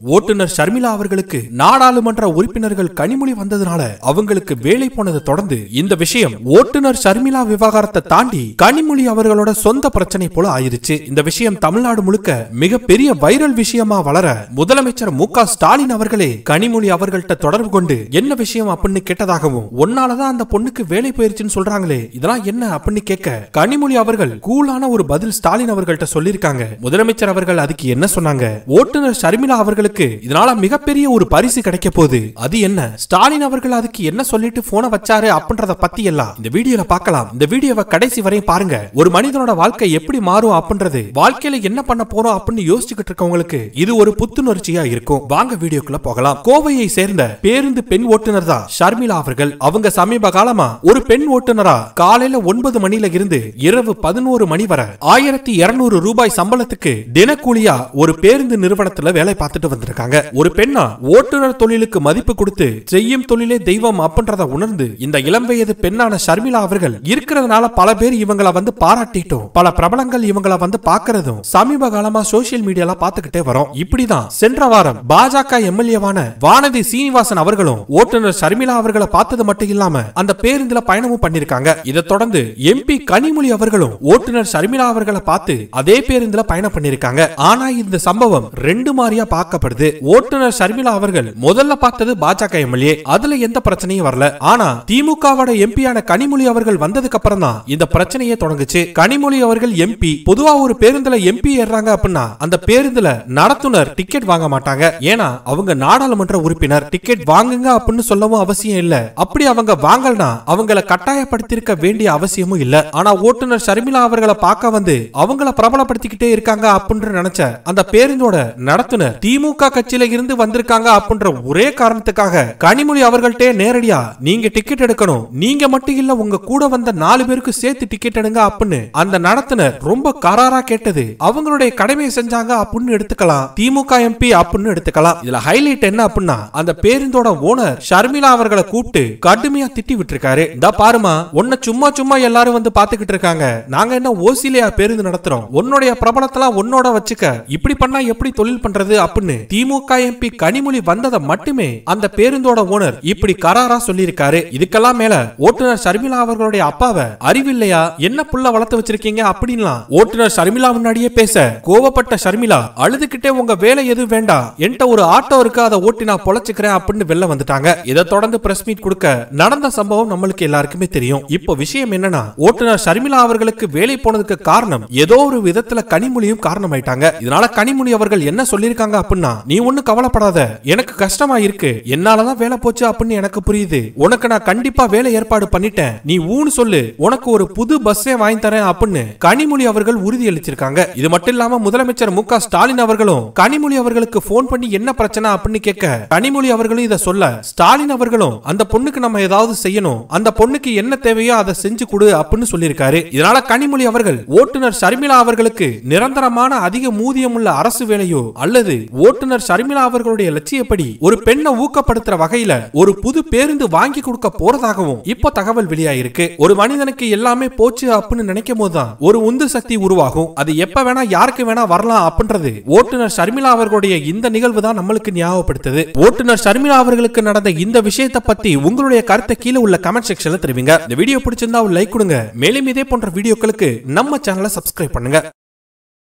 ஓட்டுநர் ஷர்மிளா அவர்களுக்கு நாடாளுமன்ற உறுப்பினர்கள் கனிமொழி வந்ததுனால அவங்களுக்கு வேலை போனதை தொடர்ந்து இந்த விஷயம் ஓட்டுநர் ஷர்மிளா விவகாரத்தை தாண்டி கனிமொழி அவர்களோட சொந்த பிரச்சனை போல ஆயிருச்சு இந்த விஷயம் தமிழ்நாடு முழுக்க மிகப்பெரிய வைரல் விஷயமா வளர முதலமைச்சர் மு க ஸ்டாலின் அவர்களே கனிமொழி அவர்கள்ட்ட தொடர்பு கொண்டு என்ன விஷயம் அப்படின்னு கேட்டதாகவும் ஒன்னாலதான் அந்த பொண்ணுக்கு வேலை போயிருச்சுன்னு சொல்றாங்களே இதெல்லாம் என்ன அப்படின்னு கேட்க கனிமொழி அவர்கள் கூலான ஒரு பதில் ஸ்டாலின் அவர்கள்ட்ட சொல்லியிருக்காங்க முதலமைச்சர் அவர்கள் அதுக்கு என்ன சொன்னாங்க ஓட்டுநர் ஷர்மிளா அவர்களுக்கு இதனால மிகப்பெரிய ஒரு பரிசு கிடைக்க போகுது அது என்ன ஸ்டாலின் அவர்கள் அதுக்கு என்ன சொல்லிட்டு போனை வச்சாரு அப்படின்றத பத்தி எல்லாம் இந்த வீடியோல பார்க்கலாம் இந்த வீடியோவை கடைசி வரையும் பாருங்க ஒரு மனிதனோட வாழ்க்கை எப்படி மாறும் அப்படின்றது வாழ்க்கையில என்ன பண்ண போறோம் அப்படின்னு யோசிச்சுக்கிட்டு இருக்கவங்களுக்கு இது ஒரு புத்துணர்ச்சியா இருக்கும் வாங்க வீடியோக்குள்ள போகலாம் கோவையை சேர்ந்த பேருந்து பெண் ஓட்டுநர் தான் ஷர்மிளா அவர்கள் அவங்க சமீப காலமா ஒரு பெண் ஓட்டுநரா காலையில ஒன்பது மணில இருந்து இரவு பதினோரு மணி வரை ஆயிரத்தி இருநூறு ரூபாய் சம்பளத்துக்கு தினக்கூலியா ஒரு பேருந்து நிறுவனத்துல வேலை பார்த்துட்டு வந்திருக்காங்க ஒரு பெண்ணா ஓட்டுநர் தொழிலுக்கு மதிப்பு கொடுத்து செய்யும் தொழிலே தெய்வம் அப்படின்றத உணர்ந்து இந்த இளம் வயது பெண்ணான ஷர்மிளா அவர்கள் இருக்கிறதுனால பல பேர் இவங்கள வந்து பாராட்டிட்டும் பல பிரபலங்கள் இவங்கள வந்து பாக்குறதும் சமீப காலமா சோசியல் மீடியால பாத்துக்கிட்டே வரோம் இப்படிதான் சென்ற வாரம் பாஜக எம்எல்ஏவான வானதி சீனிவாசன் அவர்களும் ஓட்டுநர் ஷர்மிளா அவர்களை பார்த்தது மட்டும் இல்லாம அந்த பேருந்துல பயணமும் பண்ணிருக்காங்க இதை தொடர்ந்து எம்பி கனிமொழி அவர்களும் ஓட்டுநர் ஷர்மிளா அவர்களை பார்த்து அதே பேருந்துல பயணம் பண்ணிருக்காங்க ஆனா இந்த சம்பவம் ரெண்டு மாதிரியா பார்க்கப்படுது ஓட்டுநர் ஷர்மிளா அவர்கள் முதல்ல பார்த்தது பாஜக எம்எல்ஏ அதுல எந்த பிரச்சனையும் வரல ஆனா திமுகவோட எம்பியான கனிமொழி அவர்கள் வந்ததுக்கு அப்புறம் தான் இந்த பிரச்சனையே தொடங்குச்சு கனிமொழி அவர்கள் எம்பி பொதுவா ஒரு பேருந்துல எம்பி ஏறாங்க அப்படின்னா அந்த பேருந்துல நடத்துனர் டிக்கெட் வாங்க மாட்டாங்க ஏன்னா அவங்க நாடாளுமன்ற உறுப்பினர் டிக்கெட் வாங்குங்க அப்படின்னு சொல்லவும் அவசியம் இல்ல அப்படி அவங்க வாங்கலனா அவங்கள கட்டாயப்படுத்திருக்க வேண்டிய அவசியமும் இல்ல ஆனா ஓட்டுநர் ஷர்மிளா அவர்களை பார்க்க வந்து அவங்கள பிரபலப்படுத்திக்கிட்டே இருக்காங்க அப்படின்னு நினைச்ச அந்த பேருந்தோட நடத்துனர் திமுக கட்சியில இருந்து வந்திருக்காங்க அப்படின்ற ஒரே காரணத்துக்காக கனிமொழி அவர்கள்ட்டே நேரடியா நீங்க டிக்கெட் எடுக்கணும் நீங்க மட்டும் இல்ல உங்க கூட வந்த நாலு பேருக்கு சேர்த்து டிக்கெட் எடுங்க அப்படின்னு அந்த நடத்துனர் ரொம்ப கராரா கேட்டது அவங்களுடைய கடமையை செஞ்சாங்க அப்படின்னு எடுத்துக்கலாம் திமுக எம்பி அப்படின்னு எடுத்துக்கலாம் இதுல ஹைலைட் என்ன அப்படின்னா அந்த பேருந்தோட ஓனர் ஷர்மிளா அவர்களை கூப்பிட்டு கடுமையா திட்டி விட்டுருக்காரு இந்த பாருமா உன்னை சும்மா சும்மா எல்லாரும் வந்து பாத்துக்கிட்டு இருக்காங்க நாங்க என்ன ஓசிலையா பேருந்து நடத்துறோம் உன்னுடைய பிரபலத்தெல்லாம் உன்னோட வச்சுக்க இப்படி பண்ணா எப்படி தொழில் பண்றது அப்படின்னு திமுக எம்பி கனிமொழி வந்ததை மட்டுமே அந்த பேருந்தோட ஓனர் இப்படி கராரா சொல்லியிருக்காரு இதுக்கெல்லாம் மேல ஓட்டுநர் ஷர்மிளா அவர்களுடைய அப்பாவை அறிவில்லையா என்ன புள்ள வளர்த்து வச்சிருக்கீங்க அப்படின்லாம் ஓட்டுநர் ஷர்மிளா முன்னாடியே பேச கோவப்பட்ட ஷர்மிளா அழுதுகிட்டே உங்க வேலை எதுவும் வேண்டாம் என்கிட்ட ஒரு ஆட்டோ இருக்கு அதை ஓட்டி நான் பொழைச்சுக்கிறேன் அப்படின்னு வெளில வந்துட்டாங்க இதை தொடர்ந்து பிரஸ் மீட் கொடுக்க நடந்த சம்பவம் நம்மளுக்கு எல்லாருக்குமே தெரியும் இப்போ விஷயம் என்னன்னா ஓட்டுநர் ஷர்மிளா அவர்களுக்கு வேலை போனதுக்கு காரணம் ஏதோ ஒரு விதத்துல கனிமொழியும் காரணமாயிட்டாங்க இதனால கனிமொழி அவர்கள் என்ன சொல்லியிருக்காங்க அப்படின்னா நீ ஒண்ணு கவலைப்படாத எனக்கு கஷ்டமா இருக்கு என்னாலதான் வேலை போச்சு அப்படின்னு எனக்கு புரியுது உனக்கு நான் கண்டிப்பா வேலை ஏற்பாடு பண்ணிட்டேன் நீ ஊன்னு சொல்லு உனக்கு ஒரு புது பஸ்ஸே வாங்கி தரேன் அப்படின்னு கனிமொழி அவர்கள் உறுதி அளிச்சிருக்காங்க இது மட்டும் இல்லாம முதலமைச்சர் மு க ஸ்டாலின் அவர்களும் கனிமொழி அவர்களுக்கு போன் பண்ணி என்ன பிரச்சனை அப்படின்னு கேட்க கனிமொழி அவர்களும் இதை சொல்ல ஸ்டாலின் அவர்களும் அந்த பொண்ணுக்கு நம்ம ஏதாவது செய்யணும் அந்த பொண்ணுக்கு என்ன தேவையோ அதை செஞ்சு கொடு அப்படின்னு சொல்லியிருக்காரு இதனால கனிமொழி அவர்கள் ஓட்டுநர் ஷர்மிளா அவர்களுக்கு நிரந்தரமான அதிக ஊதியம் உள்ள அரசு வேலையோ அல்லது ஓட்டுநர் ஷர்மிளா அவர்களுடைய லட்சியப்படி ஒரு பெண்ணை ஊக்கப்படுத்துற வகையில ஒரு புது பேருந்து வாங்கி கொடுக்க போறதாகவும் இப்போ தகவல் வெளியாயிருக்கு ஒரு மனிதனுக்கு எல்லாமே போச்சு அப்படின்னு நினைக்கும் போதுதான் ஒரு உந்து சக்தி உருவாகும் அது எப்ப வேணா யாருக்கு வேணா வரலாம் அப்படின்றது ஓட்டுநர் ஷர்மிளா அவர்களுடைய இந்த நிகழ்வு தான் நம்மளுக்கு ஞாபகப்படுத்துது ஓட்டுநர் ஷர்மிளா அவர்களுக்கு நடந்த இந்த விஷயத்தை பத்தி உங்களுடைய கருத்தை கீழே உள்ள கமெண்ட் செக்ஷன்ல தெரிவிங்க இந்த வீடியோ பிடிச்சிருந்தா ஒரு லைக் கொடுங்க மேலும் இதே போன்ற வீடியோக்களுக்கு நம்ம சேனலை சப்ஸ்கிரைப் பண்ணுங்க